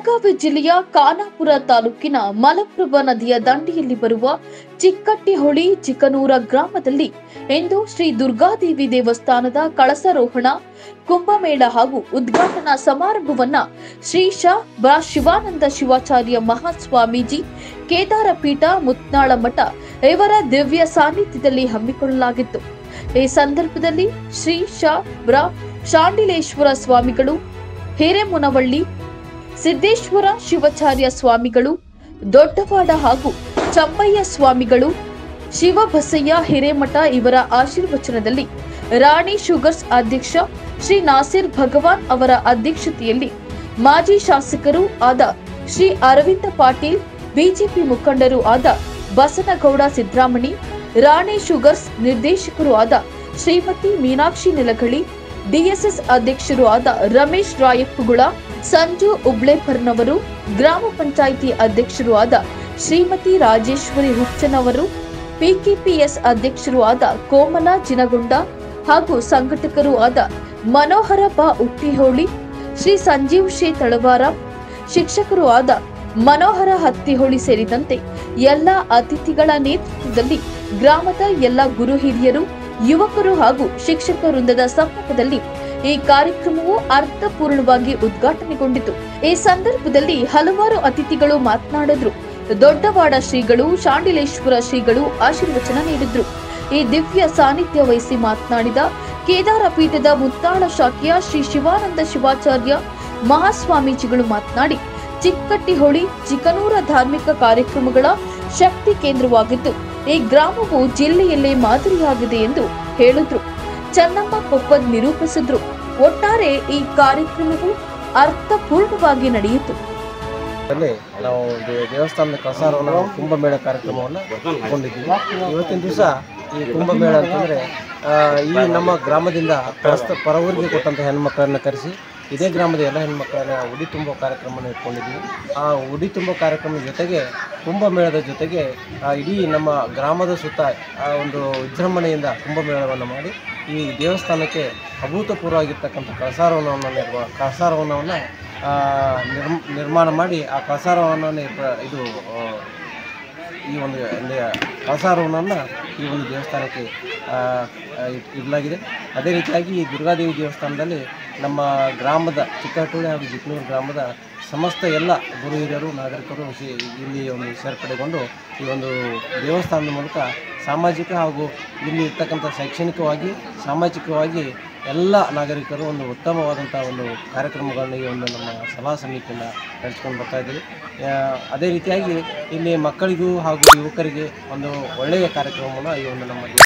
ಬೆಳಗಾವಿ ಜಿಲ್ಲೆಯ ಖಾನಾಪುರ ತಾಲೂಕಿನ ಮಲಪ್ರಭಾ ನದಿಯ ದಂಡೆಯಲ್ಲಿ ಬರುವ ಚಿಕ್ಕಟ್ಟಿಹೊಳಿ ಚಿಕ್ಕನೂರ ಗ್ರಾಮದಲ್ಲಿ ಇಂದು ಶ್ರೀ ದುರ್ಗಾದೇವಿ ದೇವಸ್ಥಾನದ ಕಳಸಾರೋಹಣ ಕುಂಭಮೇಳ ಹಾಗೂ ಉದ್ಘಾಟನಾ ಸಮಾರಂಭವನ್ನ ಶ್ರೀ ಶ ಬ ಶಿವಾನಂದ ಶಿವಾಚಾರ್ಯ ಮಹಾಸ್ವಾಮೀಜಿ ಕೇದಾರ ಪೀಠ ಮುತ್ನಾಳ ಮಠ ಇವರ ದಿವ್ಯ ಸಾನ್ನಿಧ್ಯದಲ್ಲಿ ಹಮ್ಮಿಕೊಳ್ಳಲಾಗಿತ್ತು ಈ ಸಂದರ್ಭದಲ್ಲಿ ಶ್ರೀ ಶ ಬ್ರ ಶಾಂಡಿಲೇಶ್ವರ ಸ್ವಾಮಿಗಳು ಹಿರೇಮುನವಳ್ಳಿ ಸಿದ್ದೇಶ್ವರ ಶಿವಾಚಾರ್ಯ ಸ್ವಾಮಿಗಳು ದೊಡ್ಡವಾಡ ಹಾಗೂ ಚಂಬಯ್ಯ ಸ್ವಾಮಿಗಳು ಶಿವಬಸಯ್ಯ ಹಿರೇಮಠ ಇವರ ಆಶೀರ್ವಚನದಲ್ಲಿ ರಾಣಿ ಶುಗರ್ಸ್ ಅಧ್ಯಕ್ಷ ಶ್ರೀ ನಾಸಿರ್ ಭಗವಾನ್ ಅವರ ಅಧ್ಯಕ್ಷತೆಯಲ್ಲಿ ಮಾಜಿ ಶಾಸಕರು ಆದ ಶ್ರೀ ಅರವಿಂದ ಪಾಟೀಲ್ ಬಿಜೆಪಿ ಮುಖಂಡರು ಆದ ಬಸನಗೌಡ ಸಿದ್ದರಾಮಣಿ ರಾಣಿ ಶುಗರ್ಸ್ ನಿರ್ದೇಶಕರು ಆದ ಶ್ರೀಮತಿ ಮೀನಾಕ್ಷಿ ನಿಲಗಳಿ ಡಿಎಸ್ಎಸ್ ಅಧ್ಯಕ್ಷರು ಆದ ರಮೇಶ್ ರಾಯಪ್ಪುಗುಳ ಸಂಜು ಉಬ್ಳೇಪರ್ನವರು ಗ್ರಾಮ ಪಂಚಾಯಿತಿ ಅಧ್ಯಕ್ಷರು ಆದ ಶ್ರೀಮತಿ ರಾಜೇಶ್ವರಿ ಹುಚ್ಚನವರು ಪಿಕೆಪಿಎಸ್ ಅಧ್ಯಕ್ಷರು ಆದ ಕೋಮಲ ಜಿನಗುಂಡ ಹಾಗೂ ಸಂಘಟಕರು ಆದ ಮನೋಹರ ಬಾ ಉಟ್ಟಿಹೋಳಿ ಶ್ರೀ ಸಂಜೀವ್ ಶೇ ತಳವಾರ ಶಿಕ್ಷಕರು ಆದ ಮನೋಹರ ಹತ್ತಿಹೊಳಿ ಸೇರಿದಂತೆ ಎಲ್ಲ ಅತಿಥಿಗಳ ನೇತೃತ್ವದಲ್ಲಿ ಗ್ರಾಮದ ಎಲ್ಲ ಗುರು ಹಿರಿಯರು ಯುವಕರು ಹಾಗೂ ಶಿಕ್ಷಕ ವೃಂದದ ಸಮ್ಮುಖದಲ್ಲಿ ಈ ಕಾರ್ಯಕ್ರಮವು ಅರ್ಥಪೂರ್ಣವಾಗಿ ಉದ್ಘಾಟನೆಗೊಂಡಿತು ಈ ಸಂದರ್ಭದಲ್ಲಿ ಹಲವಾರು ಅತಿಥಿಗಳು ಮಾತನಾಡಿದ್ರು ದೊಡ್ಡವಾಡ ಶ್ರೀಗಳು ಶಾಂಡಿಲೇಶ್ವರ ಶ್ರೀಗಳು ಆಶೀರ್ವಚನ ನೀಡಿದ್ರು ಈ ದಿವ್ಯ ಸಾನ್ನಿಧ್ಯ ವಹಿಸಿ ಮಾತನಾಡಿದ ಕೇದಾರ ಪೀಠದ ಮುತ್ತಾಳ ಶಾಖೆಯ ಶ್ರೀ ಶಿವಾನಂದ ಶಿವಾಚಾರ್ಯ ಮಹಾಸ್ವಾಮೀಜಿಗಳು ಮಾತನಾಡಿ ಚಿಕ್ಕಟ್ಟಿಹೊಳಿ ಚಿಕ್ಕನೂರ ಧಾರ್ಮಿಕ ಕಾರ್ಯಕ್ರಮಗಳ ಶಕ್ತಿ ಕೇಂದ್ರವಾಗಿದ್ದು ಈ ಗ್ರಾಮವು ಜಿಲ್ಲೆಯಲ್ಲೇ ಮಾದರಿಯಾಗಿದೆ ಎಂದು ಹೇಳಿದ್ರು ಚೆನ್ನಮ್ಮ ಕೊಪ್ಪದ್ ನಿರೂಪಿಸಿದ್ರು ಒಟ್ಟಾರೆ ಈ ಕಾರ್ಯಕ್ರಮವು ಅರ್ಥಪೂರ್ಣವಾಗಿ ನಡೆಯಿತು ಅಲ್ಲಿ ನಾವು ದೇ- ದೇವಸ್ಥಾನದ ಕಸಾರವನ್ನು ಕುಂಭಮೇಳ ಕಾರ್ಯಕ್ರಮವನ್ನು ಕೊಂಡಿದ್ದೀವಿ ಇವತ್ತಿನ ದಿವಸ ಈ ಕುಂಭಮೇಳ ಅಂತಂದರೆ ಈ ನಮ್ಮ ಗ್ರಾಮದಿಂದ ಪ್ರಸ್ತ ಪರವೂರಿಗೆ ಕೊಟ್ಟಂಥ ಹೆಣ್ಮಕ್ಳನ್ನ ಕರೆಸಿ ಇದೇ ಗ್ರಾಮದ ಎಲ್ಲ ಹೆಣ್ಮಕ್ಳನ್ನ ಉಡಿ ತುಂಬೋ ಕಾರ್ಯಕ್ರಮವನ್ನು ಇಟ್ಕೊಂಡಿದ್ದೀವಿ ಆ ಉಡಿ ತುಂಬೋ ಕಾರ್ಯಕ್ರಮದ ಜೊತೆಗೆ ಕುಂಭಮೇಳದ ಜೊತೆಗೆ ಆ, ಇಡೀ ನಮ್ಮ ಗ್ರಾಮದ ಸುತ್ತ ಆ ಒಂದು ವಿಜೃಂಭಣೆಯಿಂದ ಕುಂಭಮೇಳವನ್ನು ಮಾಡಿ ಈ ದೇವಸ್ಥಾನಕ್ಕೆ ಅಭೂತಪೂರ್ವವಾಗಿರ್ತಕ್ಕಂಥ ಕಳಸಾರವನವನ್ನು ನಿರ್ಮ ಕಳಸಾರವನವನ್ನು ಆ, ನಿರ್ಮ್ ನಿರ್ಮಾಣ ಮಾಡಿ ಆ ಕಳಸಾರವನ್ನು ಇದು ಆ, ಈ ಒಂದು ಕಳಸಾರವನ್ನು ಈ ಒಂದು ದೇವಸ್ಥಾನಕ್ಕೆ ಆ, ಆ, ಇಟ್- ಇಡಲಾಗಿದೆ ಅದೇ ರೀತಿಯಾಗಿ ಈ ದುರ್ಗಾದೇವಿ ದೇವಸ್ಥಾನದಲ್ಲಿ ನಮ್ಮ ಗ್ರಾಮದ ಚಿಕ್ಕಟೋಳಿ ಹಾಗೂ ಜಿಕ್ನೂರು ಗ್ರಾಮದ ಸಮಸ್ತ ಎಲ್ಲ ಗುರು ಹಿರಿಯರು ನಾಗರಿಕರು ಶಿ- ಇಲ್ಲಿ ಒಂದು ಸೇರ್ಪಡೆಗೊಂಡು ಈ ಒಂದು ದೇವಸ್ಥಾನದ ಮೂಲಕ ಸಾಮಾಜಿಕ ಹಾಗೂ ಇಲ್ಲಿ ಇರ್ತಕ್ಕಂಥ ಶೈಕ್ಷಣಿಕವಾಗಿ ಸಾಮಾಜಿಕವಾಗಿ ಎಲ್ಲ ನಾಗರಿಕರು ಒಂದು ಉತ್ತಮವಾದಂಥ ಒಂದು ಕಾರ್ಯಕ್ರಮಗಳನ್ನು ಈ ಒಂದು ನಮ್ಮ ಸಲಹಾ ಸಮಿತಿಯಿಂದ ನಡೆಸ್ಕೊಂಡು ಬರ್ತಾ ಇದ್ದೀವಿ ಆ, ಅದೇ ರೀತಿಯಾಗಿ ಇಲ್ಲಿ ಮಕ್ಕಳಿಗೂ ಹಾಗೂ ಯುವಕರಿಗೆ ಒಂದು ಒಳ್ಳೆಯ ಕಾರ್ಯಕ್ರಮವನ್ನು ಈ ಒಂದು ನಮ್ಮ